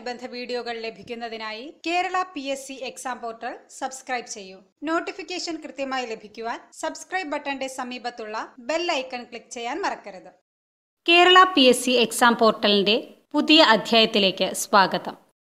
യോഗ്യതയോടനുബന്ധ വീഡിയോകൾ ലഭിക്കുന്നതിനായി Kerala P S C exam portal subscribe ചെയ്യൂ നോട്ടിഫിക്കേഷൻ കൃത്യമായി ലഭിക്കുവാൻ സബ്സ്ക്രൈബ് ബട്ടന്റെ സമീപത്തുള്ള ബെൽ ഐക്കൺ ക്ലിക്ക് ചെയ്യാൻ മറക്കരുത് Kerala P S C exam പോർട്ടലിന്റെ പുതിയ അധ്യായത്തിലേക്ക് സ്വാഗതം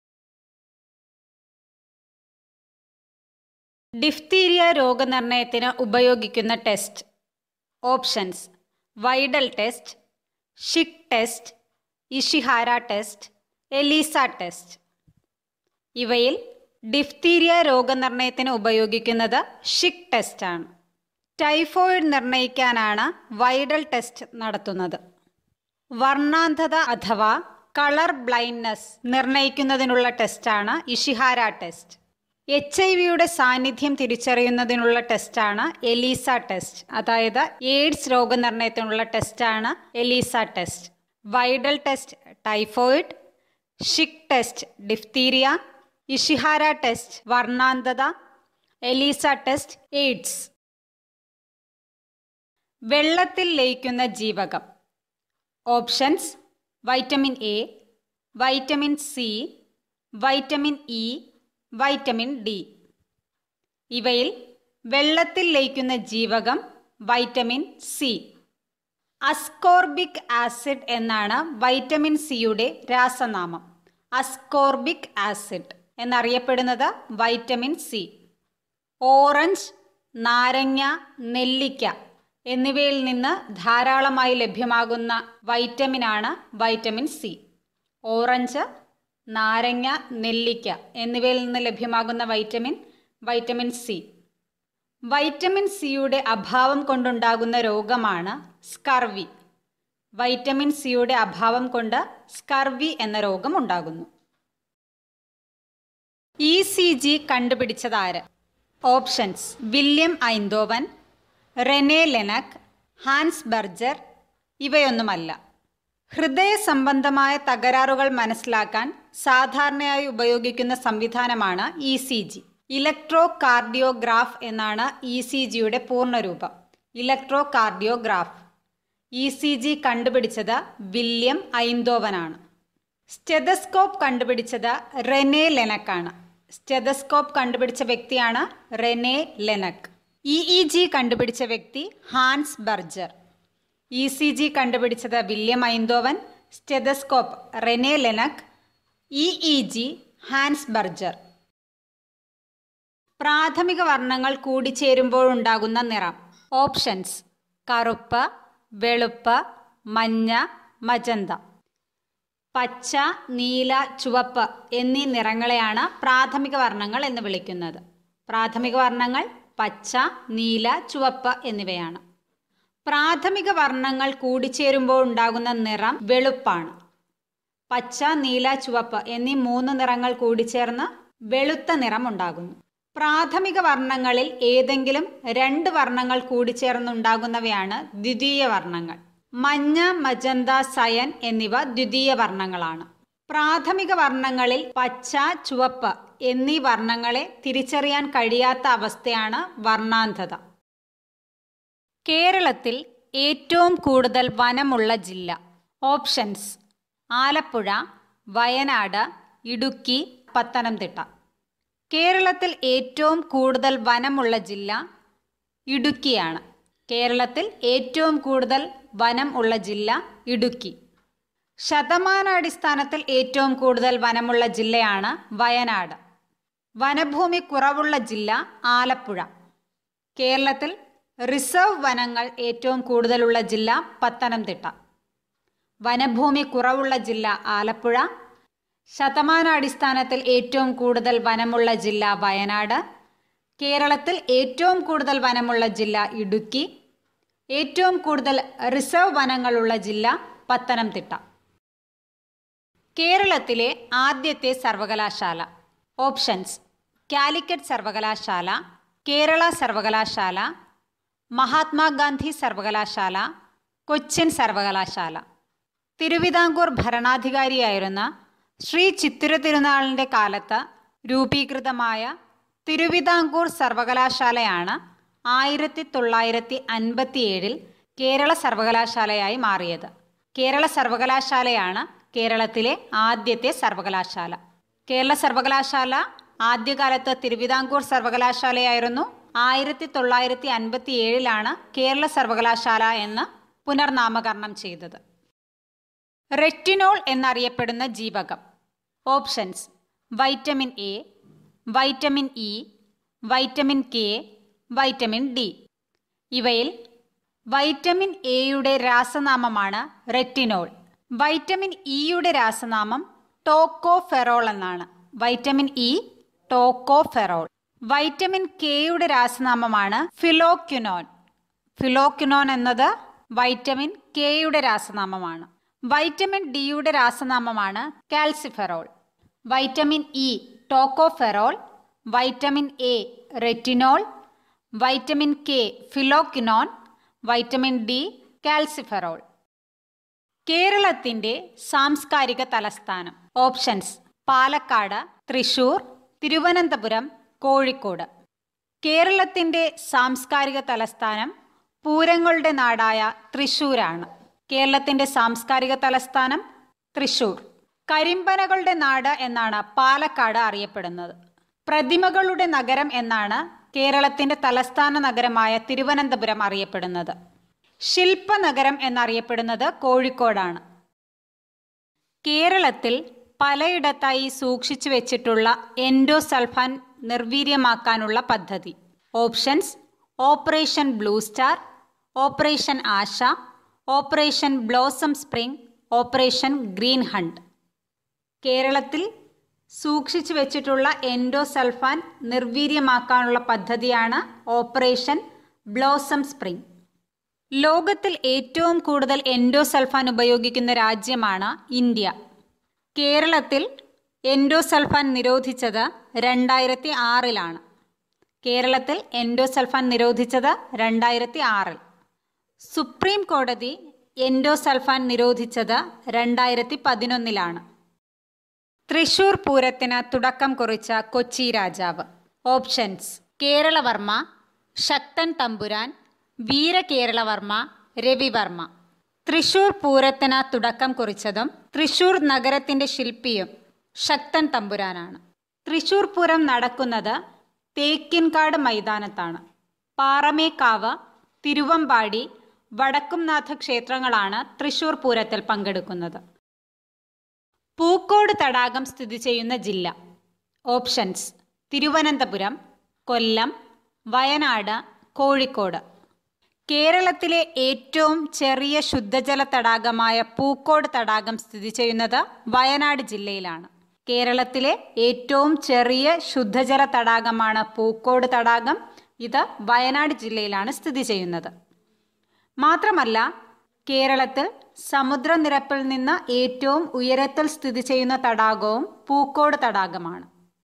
ഡിഫ്തീരിയ രോഗനിർണയത്തിന് ഉപയോഗിക്കുന്ന test options Widal test Schick test Ishihara test ELISA test ഇവയിൽ ഡിഫ്തീരിയ രോഗനിർണയത്തിന് ഉപയോഗിക്കുന്നത് ഷിക് ടെസ്റ്റാണ് ടൈഫോയിഡ് നിർണയിക്കാനാണ് വൈഡൽ ടെസ്റ്റ് നടത്തുന്നത് വർണ്ണാന്ധത അഥവാ കളർ ബ്ലൈൻഡ്നസ് നിർണയിക്കുന്നതിനുള്ള ടെസ്റ്റാണ് ഇഷിഹാര ടെസ്റ്റ് എച്ച് ഐ വിയുടെ സാന്നിധ്യം തിരിച്ചറിയുന്നതിനുള്ള ടെസ്റ്റാണ് എലീസ ടെസ്റ്റ് അതായത് എയ്ഡ്സ് രോഗനിർണയത്തിനുള്ള ടെസ്റ്റാണ് ELISA test Widal test typhoid Schick test diphtheria Ishihara test വർണ്ണാന്ധത എലീസ ടെസ്റ്റ് എയ്ഡ്സ് വെള്ളത്തിൽ ലയിക്കുന്ന ജീവകം options vitamin A vitamin C vitamin E vitamin D ഇവയിൽ വെള്ളത്തിൽ ലയിക്കുന്ന ജീവകം വൈറ്റമിൻ സി അസ്കോർബിക് ആസിഡ് എന്നാണ് വൈറ്റമിൻ സിയുടെ രാസനാമം അസ്കോർബിക് ആസിഡ് എന്നറിയപ്പെടുന്നത് വൈറ്റമിൻ സി ഓറഞ്ച് നാരങ്ങ നെല്ലിക്ക എന്നിവയിൽ നിന്ന് ധാരാളമായി ലഭ്യമാകുന്ന വൈറ്റമിനാണ് വൈറ്റമിൻ സി ഓറഞ്ച് നാരങ്ങ നെല്ലിക്ക എന്നിവയിൽ നിന്ന് ലഭ്യമാകുന്ന വൈറ്റമിൻ വൈറ്റമിൻ സി വൈറ്റമിൻ സിയുടെ അഭാവം കൊണ്ടുണ്ടാകുന്ന രോഗമാണ് സ്കർവി വൈറ്റമിൻ സിയുടെ അഭാവം കൊണ്ട് സ്കർവി എന്ന രോഗം ഉണ്ടാകുന്നു ഇ സി ജി കണ്ടുപിടിച്ചതാര് options William Einthoven Rene Laennec Hans Berger ഇവയൊന്നുമല്ല ഹൃദയ സംബന്ധമായ തകരാറുകൾ മനസ്സിലാക്കാൻ സാധാരണയായി ഉപയോഗിക്കുന്ന സംവിധാനമാണ് E C G electrocardiograph എന്നാണ് ഇ സി ജിയുടെ പൂർണ്ണരൂപം electrocardiograph E C G കണ്ടുപിടിച്ചത് വില്യം ഐന്തോവനാണ് സ്റ്റെതസ്കോപ്പ് കണ്ടുപിടിച്ചത് റെനെ ലെനക്കാണ് സ്റ്റെതസ്കോപ്പ് കണ്ടുപിടിച്ച വ്യക്തിയാണ് Rene Laennec E E G കണ്ടുപിടിച്ച വ്യക്തി Hans Berger E C G കണ്ടുപിടിച്ചത് William Einthoven stethoscope Rene Laennec E E G Hans Berger പ്രാഥമിക വർണ്ണങ്ങൾ കൂടിച്ചേരുമ്പോഴുണ്ടാകുന്ന നിറം ഓപ്ഷൻസ് കറുപ്പ് വെളുപ്പ് മഞ്ഞ മജന്ത പച്ച നീല ചുവപ്പ് എന്നീ നിറങ്ങളെയാണ് പ്രാഥമിക വർണ്ണങ്ങൾ എന്ന് വിളിക്കുന്നത് പ്രാഥമിക വർണ്ണങ്ങൾ പച്ച നീല ചുവപ്പ് എന്നിവയാണ് പ്രാഥമിക വർണ്ണങ്ങൾ കൂടിച്ചേരുമ്പോൾ ഉണ്ടാകുന്ന നിറം വെളുപ്പാണ് പച്ച നീല ചുവപ്പ് എന്നീ മൂന്ന് നിറങ്ങൾ കൂടിച്ചേർന്ന് വെളുത്ത നിറം ഉണ്ടാകുന്നു പ്രാഥമിക വർണ്ണങ്ങളിൽ ഏതെങ്കിലും രണ്ട് വർണ്ണങ്ങൾ കൂടിച്ചേർന്നുണ്ടാകുന്നവയാണ് ദ്വിതീയ വർണ്ണങ്ങൾ മഞ്ഞ മജന്ത സയൻ എന്നിവ ദ്വിതീയ വർണ്ണങ്ങളാണ് പ്രാഥമിക വർണ്ണങ്ങളിൽ പച്ച ചുവപ്പ് എന്നീ വർണ്ണങ്ങളെ തിരിച്ചറിയാൻ കഴിയാത്ത അവസ്ഥയാണ് വർണ്ണാന്ധത കേരളത്തിൽ ഏറ്റവും കൂടുതൽ വനമുള്ള ജില്ല ഓപ്ഷൻസ് ആലപ്പുഴ വയനാട് ഇടുക്കി പത്തനംതിട്ട കേരളത്തിൽ ഏറ്റവും കൂടുതൽ വനമുള്ള ജില്ല ഇടുക്കിയാണ് കേരളത്തിൽ ഏറ്റവും കൂടുതൽ വനം ഉള്ള ജില്ല ഇടുക്കി ശതമാനാടിസ്ഥാനത്തിൽ ഏറ്റവും കൂടുതൽ വനമുള്ള ജില്ലയാണ് വയനാട് വനഭൂമി കുറവുള്ള ജില്ല ആലപ്പുഴ കേരളത്തിൽ റിസർവ് വനങ്ങൾ ഏറ്റവും കൂടുതലുള്ള ജില്ല പത്തനംതിട്ട വനഭൂമി കുറവുള്ള ജില്ല ആലപ്പുഴ ശതമാനാടിസ്ഥാനത്തിൽ ഏറ്റവും കൂടുതൽ വനമുള്ള ജില്ല വയനാട് കേരളത്തിൽ ഏറ്റവും കൂടുതൽ വനമുള്ള ജില്ല ഇടുക്കി ഏറ്റവും കൂടുതൽ റിസർവ് വനങ്ങളുള്ള ജില്ല പത്തനംതിട്ട കേരളത്തിലെ ആദ്യത്തെ സർവകലാശാല ഓപ്ഷൻസ് കാലിക്കറ്റ് സർവകലാശാല കേരള സർവകലാശാല മഹാത്മാഗാന്ധി സർവകലാശാല കൊച്ചിൻ സർവകലാശാല തിരുവിതാംകൂർ ഭരണാധികാരിയായിരുന്ന ശ്രീ ചിത്തിര തിരുനാളിൻ്റെ കാലത്ത് രൂപീകൃതമായ തിരുവിതാംകൂർ സർവകലാശാലയാണ് ആയിരത്തി തൊള്ളായിരത്തി അൻപത്തിയേഴിൽ കേരള സർവകലാശാലയായി മാറിയത് കേരള സർവകലാശാലയാണ് കേരളത്തിലെ ആദ്യത്തെ സർവകലാശാല കേരള സർവകലാശാല ആദ്യകാലത്ത് തിരുവിതാംകൂർ സർവകലാശാലയായിരുന്നു ആയിരത്തി തൊള്ളായിരത്തി അൻപത്തി ഏഴിലാണ് കേരള സർവകലാശാല എന്ന് പുനർനാമകരണം ചെയ്തത് റെറ്റിനോൾ എന്നറിയപ്പെടുന്ന ജീവകം options vitamin A vitamin E vitamin K vitamin D ഇവയിൽ വൈറ്റമിൻ എയുടെ രാസനാമമാണ് റെറ്റിനോൾ വൈറ്റമിൻ ഇയുടെ രാസനാമം ടോക്കോഫെറോൾ എന്നാണ് വൈറ്റമിൻ ഇ ടോക്കോഫെറോൾ വൈറ്റമിൻ കെയുടെ രാസനാമമാണ് ഫിലോക്യുനോൻ ഫിലോക്യുനോൻ എന്നത് വൈറ്റമിൻ കെയുടെ രാസനാമമാണ് വൈറ്റമിൻ ഡിയുടെ രാസനാമമാണ് calciferol vitamin E tocopherol vitamin A retinol vitamin K phylloquinone vitamin D calciferol കേരളത്തിന്റെ സാംസ്കാരിക തലസ്ഥാനം ഓപ്ഷൻസ് പാലക്കാട് തൃശൂർ തിരുവനന്തപുരം കോഴിക്കോട് കേരളത്തിന്റെ സാംസ്കാരിക തലസ്ഥാനം പൂരങ്ങളുടെ നാടായ തൃശൂരാണ് കേരളത്തിന്റെ സാംസ്കാരിക തലസ്ഥാനം തൃശൂർ കരിമ്പനകളുടെ നാട് എന്നാണ് പാലക്കാട് അറിയപ്പെടുന്നത് പ്രതിമകളുടെ നഗരം എന്നാണ് കേരളത്തിന്റെ തലസ്ഥാന നഗരമായ തിരുവനന്തപുരം അറിയപ്പെടുന്നത് ശില്പനഗരം എന്നറിയപ്പെടുന്നത് കോഴിക്കോടാണ് കേരളത്തിൽ പലയിടത്തായി സൂക്ഷിച്ചു വെച്ചിട്ടുള്ള എൻഡോസൾഫാൻ നിർവീര്യമാക്കാനുള്ള പദ്ധതി options operation blue star operation Asha operation blossom spring operation green hunt കേരളത്തിൽ സൂക്ഷിച്ചു വെച്ചിട്ടുള്ള എൻഡോസൾഫാൻ നിർവീര്യമാക്കാനുള്ള പദ്ധതിയാണ് ഓപ്പറേഷൻ ബ്ലോസം സ്പ്രിംഗ് ലോകത്തിൽ ഏറ്റവും കൂടുതൽ എൻഡോസൾഫാൻ ഉപയോഗിക്കുന്ന രാജ്യമാണ് ഇന്ത്യ കേരളത്തിൽ എൻഡോസൾഫാൻ നിരോധിച്ചത് രണ്ടായിരത്തി ആറിലാണ് കേരളത്തിൽ എൻഡോസൾഫാൻ നിരോധിച്ചത് രണ്ടായിരത്തി ആറിൽ സുപ്രീം കോടതി എൻഡോസൾഫാൻ നിരോധിച്ചത് രണ്ടായിരത്തി പതിനൊന്നിലാണ് തൃശൂർ പൂരത്തിന് തുടക്കം കുറിച്ച കൊച്ചി രാജാവ് ഓപ്ഷൻസ് കേരളവർമ്മ ശക്തൻ തമ്പുരാൻ വീരകേരളവർമ്മ രവിവർമ്മ തൃശൂർ പൂരത്തിന് തുടക്കം കുറിച്ചതും തൃശൂർ നഗരത്തിന്റെ ശില്പിയും ശക്തൻ തമ്പുരാനാണ് തൃശൂർ പൂരം നടക്കുന്നത് തേക്കിൻകാട് മൈതാനത്താണ് പാറമേക്കാവ് തിരുവമ്പാടി വടക്കുംനാഥ ക്ഷേത്രങ്ങളാണ് തൃശൂർ പൂരത്തിൽ പങ്കെടുക്കുന്നത് പൂക്കോട് തടാകം സ്ഥിതി ചെയ്യുന്ന ജില്ല ഓപ്ഷൻസ് തിരുവനന്തപുരം കൊല്ലം വയനാട് കോഴിക്കോട് കേരളത്തിലെ ഏറ്റവും ചെറിയ ശുദ്ധജല തടാകമായ പൂക്കോട് തടാകം സ്ഥിതി ചെയ്യുന്നത് വയനാട് ജില്ലയിലാണ് കേരളത്തിലെ ഏറ്റവും ചെറിയ ശുദ്ധജല തടാകമാണ് പൂക്കോട് തടാകം ഇത് വയനാട് ജില്ലയിലാണ് സ്ഥിതി ചെയ്യുന്നത് മാത്രമല്ല കേരളത്തിൽ സമുദ്രനിരപ്പിൽ നിന്ന് ഏറ്റവും ഉയരത്തിൽ സ്ഥിതി ചെയ്യുന്ന തടാകവും പൂക്കോട് തടാകമാണ്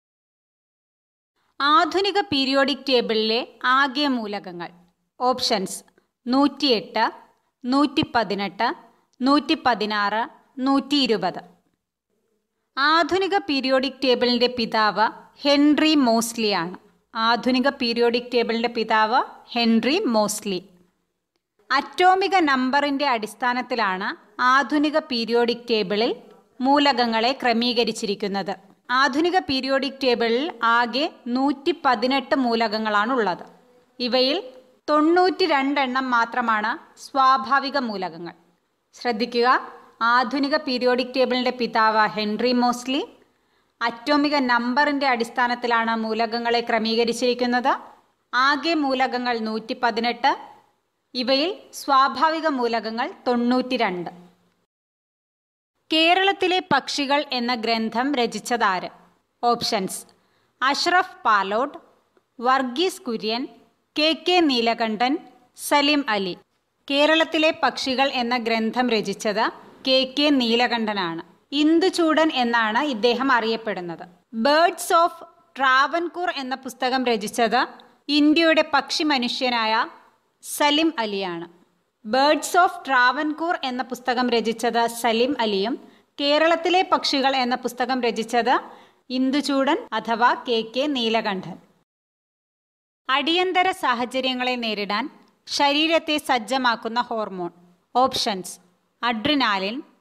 ആധുനിക പീരിയോഡിക് ടേബിളിലെ ആകെ മൂലകങ്ങൾ ഓപ്ഷൻസ് നൂറ്റിയെട്ട് നൂറ്റി പതിനെട്ട് നൂറ്റി പതിനാറ് നൂറ്റി ഇരുപത് ആധുനിക പീരിയോഡിക് ടേബിളിൻ്റെ പിതാവ് ഹെൻറി മോസ്ലിയാണ് ആധുനിക പീരിയോഡിക് ടേബിളിൻ്റെ പിതാവ് ഹെൻറി മോസ്ലി അറ്റോമിക നമ്പറിൻ്റെ അടിസ്ഥാനത്തിലാണ് ആധുനിക പീരിയോഡിക് ടേബിളിൽ മൂലകങ്ങളെ ക്രമീകരിച്ചിരിക്കുന്നത് ആധുനിക പീരിയോഡിക് ടേബിളിൽ ആകെ നൂറ്റി പതിനെട്ട് മൂലകങ്ങളാണുള്ളത് ഇവയിൽ തൊണ്ണൂറ്റി രണ്ടെണ്ണം മാത്രമാണ് സ്വാഭാവിക മൂലകങ്ങൾ ശ്രദ്ധിക്കുക ആധുനിക പീരിയോഡിക് ടേബിളിൻ്റെ പിതാവ് ഹെൻറി മോസ്ലി അറ്റോമിക നമ്പറിൻ്റെ അടിസ്ഥാനത്തിലാണ് മൂലകങ്ങളെ ക്രമീകരിച്ചിരിക്കുന്നത് ആകെ മൂലകങ്ങൾ നൂറ്റി പതിനെട്ട് ഇവയിൽ സ്വാഭാവിക മൂലകങ്ങൾ തൊണ്ണൂറ്റി രണ്ട് കേരളത്തിലെ പക്ഷികൾ എന്ന ഗ്രന്ഥം രചിച്ചതാര് options Ashraf Palode Varghese Kurien K K Neelakantan Salim Ali കേരളത്തിലെ പക്ഷികൾ എന്ന ഗ്രന്ഥം രചിച്ചത് കെ കെ നീലകണ്ഠനാണ് ഇന്ദുചൂടൻ എന്നാണ് ഇദ്ദേഹം അറിയപ്പെടുന്നത് ബേർഡ്സ് ഓഫ് ട്രാവൻകൂർ എന്ന പുസ്തകം രചിച്ചത് ഇന്ത്യയുടെ പക്ഷി മനുഷ്യനായ സലിം അലിയാണ് ബേർഡ്സ് ഓഫ് ട്രാവൻകൂർ എന്ന പുസ്തകം രചിച്ചത് സലിം അലിയും കേരളത്തിലെ പക്ഷികൾ എന്ന പുസ്തകം രചിച്ചത് ഇന്ദുചൂടൻ അഥവാ കെ കെ നീലകണ്ഠൻ അടിയന്തര സാഹചര്യങ്ങളെ നേരിടാൻ ശരീരത്തെ സജ്ജമാക്കുന്ന hormone options adrenaline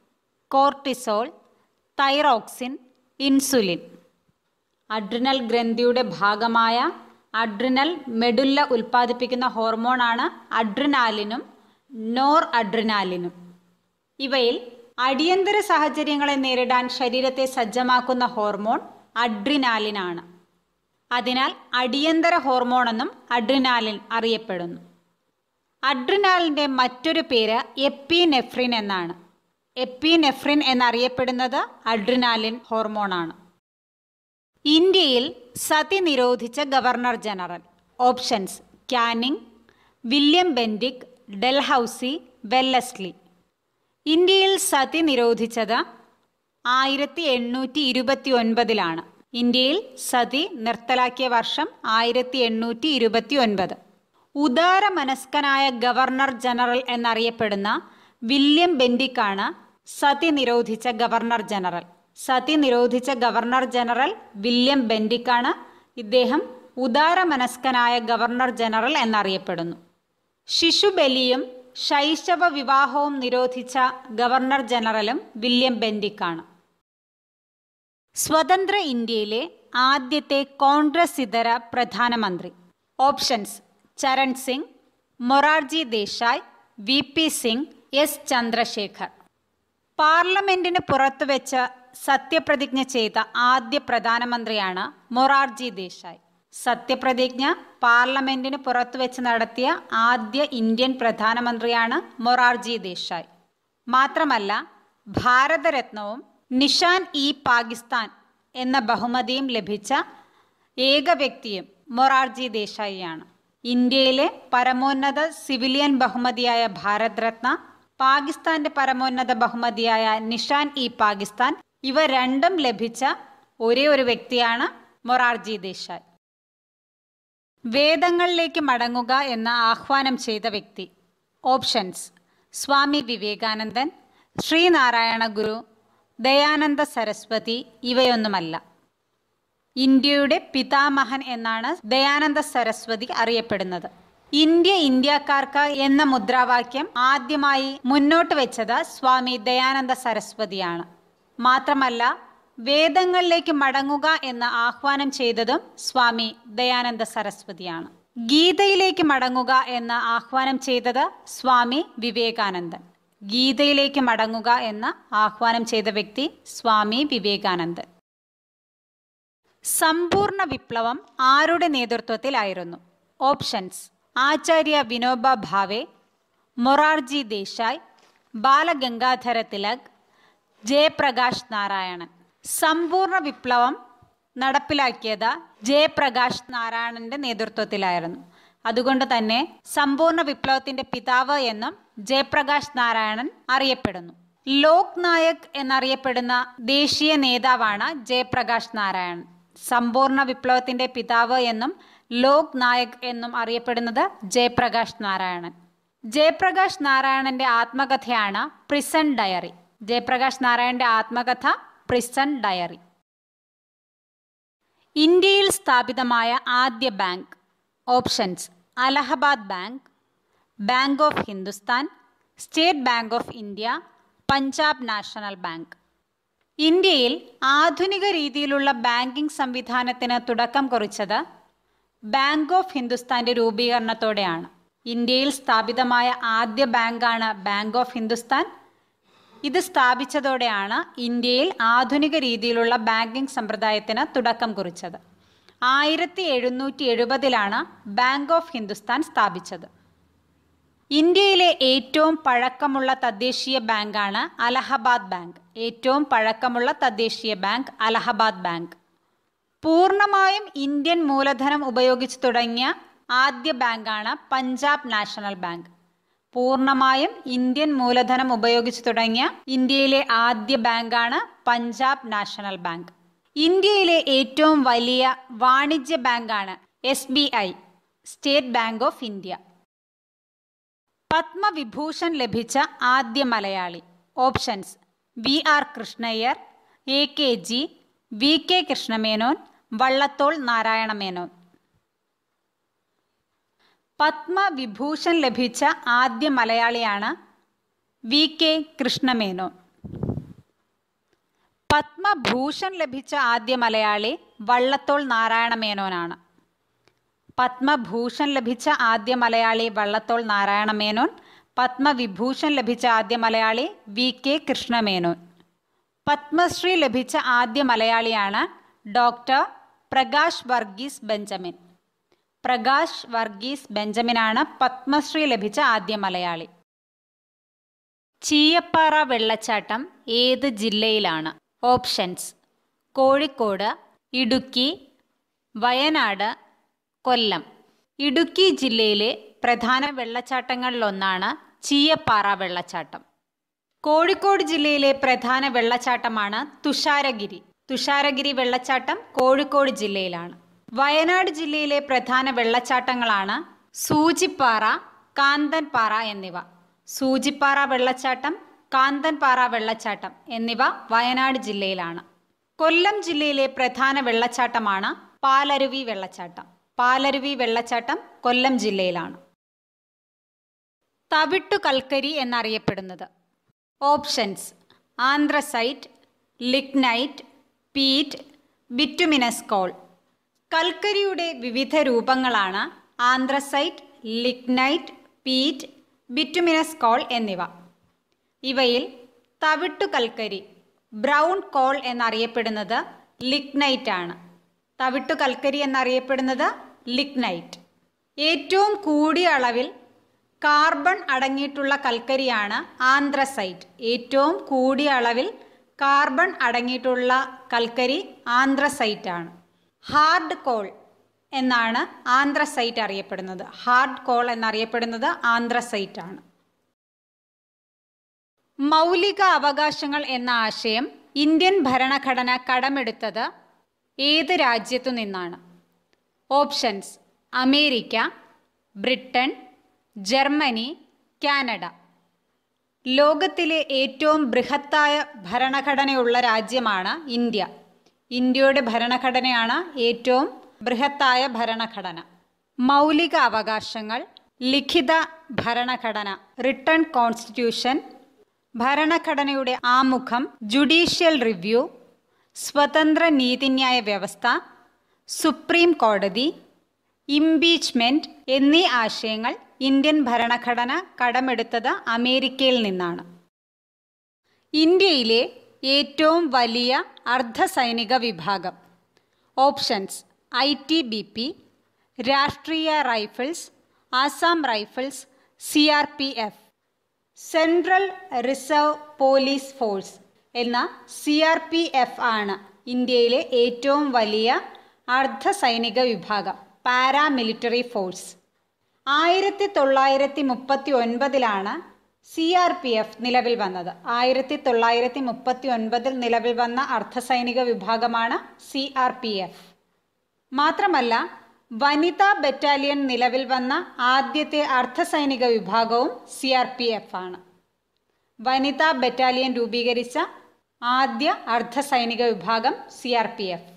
cortisol thyroxine insulin adrenal ഗ്രന്ഥിയുടെ ഭാഗമായ അഡ്രിനൽ മെഡുല്ല ഉൽപ്പാദിപ്പിക്കുന്ന ഹോർമോണാണ് അഡ്രിനാലിനും നോർ അഡ്രിനാലിനും ഇവയിൽ അടിയന്തര സാഹചര്യങ്ങളെ നേരിടാൻ ശരീരത്തെ സജ്ജമാക്കുന്ന ഹോർമോൺ അഡ്രിനാലിനാണ് അതിനാൽ അടിയന്തര ഹോർമോൺ എന്നും അഡ്രിനാലിൻ അറിയപ്പെടുന്നു അഡ്രിനാലിൻ്റെ മറ്റൊരു പേര് എപ്പിനെഫ്രിൻ എന്നാണ് എപ്പിനെഫ്രിൻ എന്നറിയപ്പെടുന്നത് അഡ്രിനാലിൻ ഹോർമോണാണ് ഇന്ത്യയിൽ സതി നിരോധിച്ച governor general options Canning William Bentinck Dalhousie Wellesley ഇന്ത്യയിൽ സതി നിരോധിച്ചത് ആയിരത്തി എണ്ണൂറ്റി ഇരുപത്തി ഒൻപതിലാണ് ഇന്ത്യയിൽ സതി നിർത്തലാക്കിയ വർഷം ആയിരത്തി എണ്ണൂറ്റി ഇരുപത്തി ഒൻപത് ഉദാരമനസ്കനായ ഗവർണർ ജനറൽ എന്നറിയപ്പെടുന്ന വില്യം ബെൻഡിക്കാണ് സതി നിരോധിച്ച ഗവർണർ ജനറൽ സതി നിരോധിച്ച ഗവർണർ ജനറൽ വില്യം ബെൻഡിക്കാണ് ഇദ്ദേഹം ഉദാരമനസ്കനായ ഗവർണർ ജനറൽ എന്നറിയപ്പെടുന്നു ശിശുബലിയും ശൈശവ വിവാഹവും നിരോധിച്ച ഗവർണർ ജനറലും വില്യം ബെൻഡിക്കാണ് സ്വതന്ത്ര ഇന്ത്യയിലെ ആദ്യത്തെ കോൺഗ്രസ് ഇതര പ്രധാനമന്ത്രി options Charan Singh Morarji Desai V P Singh S Chandrashekhar പാർലമെന്റിന് പുറത്തുവെച്ച് സത്യപ്രതിജ്ഞ ചെയ്ത ആദ്യ പ്രധാനമന്ത്രിയാണ് മൊറാർജി ദേശായ് സത്യപ്രതിജ്ഞ പാർലമെന്റിന് പുറത്തുവെച്ച് നടത്തിയ ആദ്യ ഇന്ത്യൻ പ്രധാനമന്ത്രിയാണ് മൊറാർജി ദേശായ് മാത്രമല്ല ഭാരതരത്നവും നിഷാൻ ഇ പാകിസ്ഥാൻ എന്ന ബഹുമതിയും ലഭിച്ച ഏക വ്യക്തിയും മൊറാർജി ദേശായിയാണ് ഇന്ത്യയിലെ പരമോന്നത സിവിലിയൻ ബഹുമതിയായ ഭാരത് രത്ന പാകിസ്ഥാന്റെ പരമോന്നത ബഹുമതിയായ നിഷാൻ ഇ പാകിസ്ഥാൻ ഇവ രണ്ടും ലഭിച്ച ഒരേ ഒരു വ്യക്തിയാണ് മൊറാർജി ദേശായ് വേദങ്ങളിലേക്ക് മടങ്ങുക എന്ന ആഹ്വാനം ചെയ്ത വ്യക്തി ഓപ്ഷൻസ് സ്വാമി വിവേകാനന്ദൻ ശ്രീനാരായണ ഗുരു ദയാനന്ദ സരസ്വതി ഇവയൊന്നുമല്ല ഇന്ത്യയുടെ പിതാമഹൻ എന്നാണ് ദയാനന്ദ സരസ്വതി അറിയപ്പെടുന്നത് ഇന്ത്യ ഇന്ത്യക്കാർക്ക് എന്ന മുദ്രാവാക്യം ആദ്യമായി മുന്നോട്ട് വെച്ചത് സ്വാമി ദയാനന്ദ സരസ്വതിയാണ് മാത്രമല്ല വേദങ്ങളിലേക്ക് മടങ്ങുക എന്ന് ആഹ്വാനം ചെയ്തതും സ്വാമി ദയാനന്ദ സരസ്വതിയാണ് ഗീതയിലേക്ക് മടങ്ങുക എന്ന് ആഹ്വാനം ചെയ്തത് സ്വാമി വിവേകാനന്ദൻ ഗീതയിലേക്ക് മടങ്ങുക എന്ന് ആഹ്വാനം ചെയ്ത വ്യക്തി സ്വാമി വിവേകാനന്ദൻ സമ്പൂർണ്ണ വിപ്ലവം ആരുടെ നേതൃത്വത്തിലായിരുന്നു ഓപ്ഷൻസ് ആചാര്യ വിനോബ ഭാവെ മൊറാർജി ദേശായ് ബാലഗംഗാധര തിലക് ജയപ്രകാശ് നാരായണൻ സമ്പൂർണ്ണ വിപ്ലവം നടപ്പിലാക്കിയത് ജയപ്രകാശ് നാരായണന്റെ നേതൃത്വത്തിലായിരുന്നു അതുകൊണ്ട് തന്നെ സമ്പൂർണ്ണ വിപ്ലവത്തിന്റെ പിതാവ് എന്നും ജയപ്രകാശ് നാരായണൻ അറിയപ്പെടുന്നു ലോക് നായക് എന്നറിയപ്പെടുന്ന ദേശീയ നേതാവാണ് ജയപ്രകാശ് നാരായണൻ സമ്പൂർണ്ണ വിപ്ലവത്തിന്റെ പിതാവ് എന്നും ലോക് നായക് എന്നും അറിയപ്പെടുന്നത് ജയപ്രകാശ് നാരായണൻ ജയപ്രകാശ് നാരായണന്റെ ആത്മകഥയാണ് പ്രിസൺ ഡയറി ജയപ്രകാശ് നാരായണന്റെ ആത്മകഥ പ്രിസൺ ഡയറി ഇന്ത്യയിൽ സ്ഥാപിതമായ ആദ്യ bank options Allahabad bank bank of Hindustan state bank of India Punjab national bank ഇന്ത്യയിൽ ആധുനിക രീതിയിലുള്ള ബാങ്കിംഗ് സംവിധാനത്തിന് തുടക്കം കുറിച്ചത് ബാങ്ക് ഓഫ് ഹിന്ദുസ്ഥാന്റെ രൂപീകരണത്തോടെയാണ് ഇന്ത്യയിൽ സ്ഥാപിതമായ ആദ്യ ബാങ്കാണ് ബാങ്ക് ഓഫ് ഹിന്ദുസ്ഥാൻ ഇത് സ്ഥാപിച്ചതോടെയാണ് ഇന്ത്യയിൽ ആധുനിക രീതിയിലുള്ള ബാങ്കിംഗ് സമ്പ്രദായത്തിന് തുടക്കം കുറിച്ചത് ആയിരത്തി എഴുന്നൂറ്റി എഴുപതിലാണ് ബാങ്ക് ഓഫ് ഹിന്ദുസ്ഥാൻ സ്ഥാപിച്ചത് ഇന്ത്യയിലെ ഏറ്റവും പഴക്കമുള്ള തദ്ദേശീയ ബാങ്കാണ് അലഹബാദ് ബാങ്ക് ഏറ്റവും പഴക്കമുള്ള തദ്ദേശീയ ബാങ്ക് അലഹബാദ് ബാങ്ക് പൂർണ്ണമായും ഇന്ത്യൻ മൂലധനം ഉപയോഗിച്ച് തുടങ്ങിയ ആദ്യ ബാങ്കാണ് പഞ്ചാബ് നാഷണൽ ബാങ്ക് പൂർണ്ണമായും ഇന്ത്യൻ മൂലധനം ഉപയോഗിച്ച് തുടങ്ങിയ ഇന്ത്യയിലെ ആദ്യ ബാങ്കാണ് പഞ്ചാബ് നാഷണൽ ബാങ്ക് ഇന്ത്യയിലെ ഏറ്റവും വലിയ വാണിജ്യ ബാങ്കാണ് S B I state bank of India Padma Vibhushan ലഭിച്ച ആദ്യ Malayali options V R Krishna Iyer A K G V K Krishna Menon Vallathol Narayana Menon Padma Vibhushan ലഭിച്ച ആദ്യ മലയാളിയാണ് വി കെ കൃഷ്ണമേനോൻ പത്മഭൂഷൺ ലഭിച്ച ആദ്യ മലയാളി വള്ളത്തോൾ നാരായണ മേനോനാണ് പത്മഭൂഷൺ ലഭിച്ച ആദ്യ മലയാളി വള്ളത്തോൾ നാരായണ മേനോൻ പത്മവിഭൂഷൺ ലഭിച്ച ആദ്യ മലയാളി വി കെ കൃഷ്ണമേനോൻ പത്മശ്രീ ലഭിച്ച ആദ്യ മലയാളിയാണ് ഡോക്ടർ പ്രകാശ് വർഗീസ് ബെഞ്ചമിൻ പ്രകാശ് വർഗീസ് ബെഞ്ചമിനാണ് പത്മശ്രീ ലഭിച്ച ആദ്യ മലയാളി ചീയപ്പാറ വെള്ളച്ചാട്ടം ഏത് ജില്ലയിലാണ് ഓപ്ഷൻസ് കോഴിക്കോട് ഇടുക്കി വയനാട് കൊല്ലം ഇടുക്കി ജില്ലയിലെ പ്രധാന വെള്ളച്ചാട്ടങ്ങളിലൊന്നാണ് ചീയപ്പാറ വെള്ളച്ചാട്ടം കോഴിക്കോട് ജില്ലയിലെ പ്രധാന വെള്ളച്ചാട്ടമാണ് തുഷാരഗിരി തുഷാരഗിരി വെള്ളച്ചാട്ടം കോഴിക്കോട് ജില്ലയിലാണ് വയനാട് ജില്ലയിലെ പ്രധാന വെള്ളച്ചാട്ടങ്ങളാണ് സൂചിപ്പാറ കാന്തൻപാറ എന്നിവ സൂചിപ്പാറ വെള്ളച്ചാട്ടം കാന്തൻപാറ വെള്ളച്ചാട്ടം എന്നിവ വയനാട് ജില്ലയിലാണ് കൊല്ലം ജില്ലയിലെ പ്രധാന വെള്ളച്ചാട്ടമാണ് പാലരുവി വെള്ളച്ചാട്ടം പാലരുവി വെള്ളച്ചാട്ടം കൊല്ലം ജില്ലയിലാണ് തവിട്ടു കൽക്കരി എന്നറിയപ്പെടുന്നത് options anthracite lignite peat bituminous coal കൽക്കരിയുടെ വിവിധ രൂപങ്ങളാണ് anthracite lignite peat bituminous coal എന്നിവ ഇവയിൽ തവിട്ടു കൽക്കരി ബ്രൗൺ കോൾ എന്നറിയപ്പെടുന്നത് ലിഗ്നൈറ്റ് ആണ് തവിട്ടു കൽക്കരി എന്നറിയപ്പെടുന്നത് ലിഗ്നൈറ്റ് ഏറ്റവും കൂടിയ അളവിൽ കാർബൺ അടങ്ങിയിട്ടുള്ള കൽക്കരിയാണ് ആന്ത്രസൈറ്റ് ഏറ്റവും കൂടിയ അളവിൽ കാർബൺ അടങ്ങിയിട്ടുള്ള കൽക്കരി ആന്ത്രസൈറ്റ് ആണ് ഹാർഡ് കോൾ എന്നാണ് ആന്ത്രസൈറ്റ് അറിയപ്പെടുന്നത് ഹാർഡ് കോൾ എന്നറിയപ്പെടുന്നത് ആന്ത്രസൈറ്റ് ആണ് മൗലിക അവകാശങ്ങൾ എന്ന ആശയം ഇന്ത്യൻ ഭരണഘടന കടമെടുത്തത് ഏത് രാജ്യത്തു നിന്നാണ് options America Britain Germany Canada ലോകത്തിലെ ഏറ്റവും ബൃഹത്തായ ഭരണഘടനയുള്ള രാജ്യമാണ് ഇന്ത്യ ഇന്ത്യയുടെ ഭരണഘടനയാണ് ഏറ്റവും ബൃഹത്തായ ഭരണഘടന മൗലിക അവകാശങ്ങൾ ലിഖിത ഭരണഘടന റിട്ടേൺ കോൺസ്റ്റിറ്റ്യൂഷൻ ഭരണഘടനയുടെ ആമുഖം ജുഡീഷ്യൽ റിവ്യൂ സ്വതന്ത്ര നീതിന്യായ വ്യവസ്ഥ സുപ്രീം കോടതി ഇംപീച്ച്മെന്റ് എന്നീ ആശയങ്ങൾ ഇന്ത്യൻ ഭരണഘടന കടമെടുത്തത് അമേരിക്കയിൽ നിന്നാണ് ഇന്ത്യയിലെ ഏറ്റവും വലിയ അർദ്ധസൈനിക വിഭാഗം options I T B P Rashtriya rifles Assam rifles C R P F central reserve police force എന്ന സി ആർ പി എഫ് ആണ് ഇന്ത്യയിലെ ഏറ്റവും വലിയ അർദ്ധസൈനിക വിഭാഗം പാരാമിലിറ്ററി ഫോഴ്സ് ആയിരത്തി തൊള്ളായിരത്തി മുപ്പത്തി ഒൻപതിലാണ് സി ആർ പി എഫ് നിലവിൽ വന്നത് ആയിരത്തി തൊള്ളായിരത്തി മുപ്പത്തി ഒൻപതിൽ നിലവിൽ വന്ന അർദ്ധസൈനിക വിഭാഗമാണ് സി ആർ പി എഫ് മാത്രമല്ല വനിതാ ബറ്റാലിയൻ നിലവിൽ വന്ന ആദ്യത്തെ അർദ്ധസൈനിക വിഭാഗവും സി ആർ പി എഫ് ആണ് വനിതാ ബറ്റാലിയൻ രൂപീകരിച്ച ആദ്യ അർദ്ധസൈനിക വിഭാഗം C R P F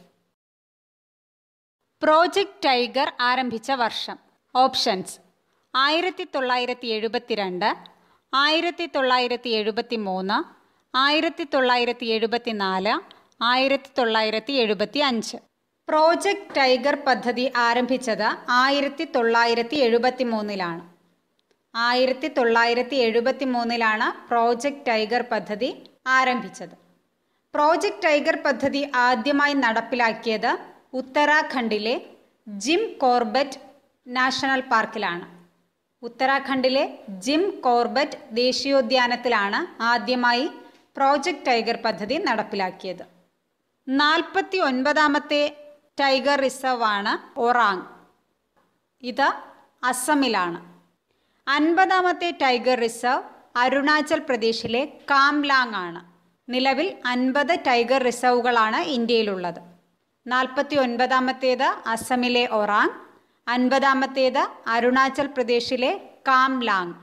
project tiger ആരംഭിച്ച വർഷം ഓപ്ഷൻസ് ആയിരത്തി തൊള്ളായിരത്തി എഴുപത്തിരണ്ട് ആയിരത്തി തൊള്ളായിരത്തി എഴുപത്തി മൂന്ന് ആയിരത്തി തൊള്ളായിരത്തി എഴുപത്തി നാല് ആയിരത്തി തൊള്ളായിരത്തി എഴുപത്തി അഞ്ച് പ്രോജക്റ്റ് ടൈഗർ പദ്ധതി ആരംഭിച്ചത് ആയിരത്തി തൊള്ളായിരത്തി എഴുപത്തി മൂന്നിലാണ് ആയിരത്തി തൊള്ളായിരത്തി എഴുപത്തി മൂന്നിലാണ് പ്രോജക്റ്റ് ടൈഗർ പദ്ധതി ആരംഭിച്ചത് പ്രോജക്റ്റ് ടൈഗർ പദ്ധതി ആദ്യമായി നടപ്പിലാക്കിയത് ഉത്തരാഖണ്ഡിലെ ജിം കോർബറ്റ് നാഷണൽ പാർക്കിലാണ് ഉത്തരാഖണ്ഡിലെ ജിം കോർബറ്റ് ദേശീയോദ്യാനത്തിലാണ് ആദ്യമായി പ്രോജക്റ്റ് ടൈഗർ പദ്ധതി നടപ്പിലാക്കിയത് നാൽപ്പത്തി ഒൻപതാമത്തെ ടൈഗർ റിസർവ് ആണ് ഒറാങ് ഇത് അസമിലാണ് അൻപതാമത്തെ ടൈഗർ റിസർവ് അരുണാചൽ പ്രദേശിലെ കാംലാങ് ആണ് നിലവിൽ അൻപത് ടൈഗർ റിസർവുകളാണ് ഇന്ത്യയിലുള്ളത് നാൽപ്പത്തി ഒൻപതാമത്തേത് അസമിലെ ഒറാങ് അൻപതാമത്തേത് അരുണാചൽ പ്രദേശിലെ കാംലാങ്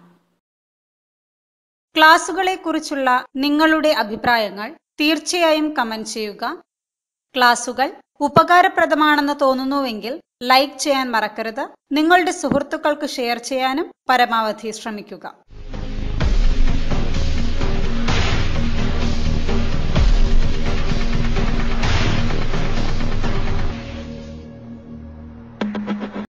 ക്ലാസുകളെക്കുറിച്ചുള്ള നിങ്ങളുടെ അഭിപ്രായങ്ങൾ തീർച്ചയായും കമന്റ് ചെയ്യുക ക്ലാസുകൾ ഉപകാരപ്രദമാണെന്ന് തോന്നുന്നുവെങ്കിൽ ലൈക്ക് ചെയ്യാൻ മറക്കരുത് നിങ്ങളുടെ സുഹൃത്തുക്കൾക്ക് ഷെയർ ചെയ്യാനും പരമാവധി ശ്രമിക്കുക